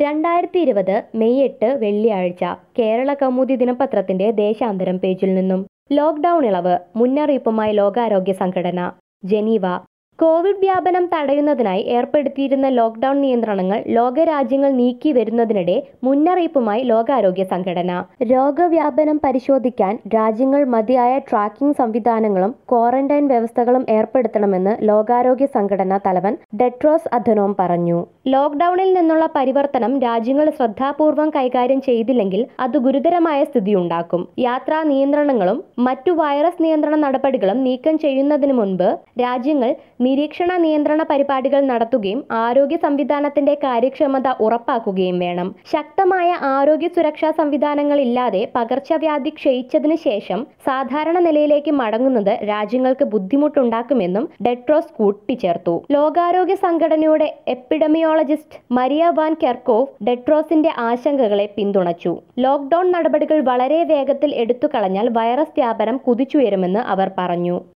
രണ്ടായിരത്തി ഇരുപത് മെയ് എട്ട് വെള്ളിയാഴ്ച കേരള കൗമുദി ദിനപത്രത്തിന്റെ ദേശാന്തരം പേജിൽ നിന്നും ലോക്ക്ഡൌൺ ഇളവ് മുന്നറിയിപ്പുമായി ലോകാരോഗ്യ സംഘടന ജനീവ കോവിഡ് വ്യാപനം തടയുന്നതിനായി ഏർപ്പെടുത്തിയിരുന്ന ലോക്ക്ഡൌൺ നിയന്ത്രണങ്ങൾ ലോകരാജ്യങ്ങൾ നീക്കി വരുന്നതിനിടെ മുന്നറിയിപ്പുമായി ലോകാരോഗ്യ സംഘടന രോഗവ്യാപനം പരിശോധിക്കാൻ രാജ്യങ്ങൾ മതിയായ ട്രാക്കിംഗ് സംവിധാനങ്ങളും ക്വാറന്റൈൻ വ്യവസ്ഥകളും ഏർപ്പെടുത്തണമെന്ന് ലോകാരോഗ്യ സംഘടന തലവൻ ഡെട്രോസ് അധനോം പറഞ്ഞു ലോക്ക്ഡൌണിൽ നിന്നുള്ള പരിവർത്തനം രാജ്യങ്ങൾ ശ്രദ്ധാപൂർവം കൈകാര്യം ചെയ്തില്ലെങ്കിൽ അത് ഗുരുതരമായ സ്ഥിതിയുണ്ടാക്കും യാത്രാ നിയന്ത്രണങ്ങളും മറ്റു വൈറസ് നിയന്ത്രണ നടപടികളും നീക്കം ചെയ്യുന്നതിന് മുൻപ് രാജ്യങ്ങൾ നിരീക്ഷണ നിയന്ത്രണ പരിപാടികൾ നടത്തുകയും ആരോഗ്യ സംവിധാനത്തിന്റെ കാര്യക്ഷമത ഉറപ്പാക്കുകയും വേണം ശക്തമായ ആരോഗ്യ സുരക്ഷാ സംവിധാനങ്ങൾ ഇല്ലാതെ പകർച്ചവ്യാധി ക്ഷയിച്ചതിനു ശേഷം സാധാരണ നിലയിലേക്ക് മടങ്ങുന്നത് രാജ്യങ്ങൾക്ക് ബുദ്ധിമുട്ടുണ്ടാക്കുമെന്നും ഡെട്രോസ് കൂട്ടിച്ചേർത്തു ലോകാരോഗ്യ സംഘടനയുടെ എപ്പിഡമിയോളജിസ്റ്റ് മരിയ വാൻ കെർക്കോവ് ഡെട്രോസിന്റെ ആശങ്കകളെ പിന്തുണച്ചു ലോക്ക്ഡൌൺ നടപടികൾ വളരെ വേഗത്തിൽ എടുത്തുകളഞ്ഞാൽ വൈറസ് വ്യാപനം കുതിച്ചുയരുമെന്ന് അവർ പറഞ്ഞു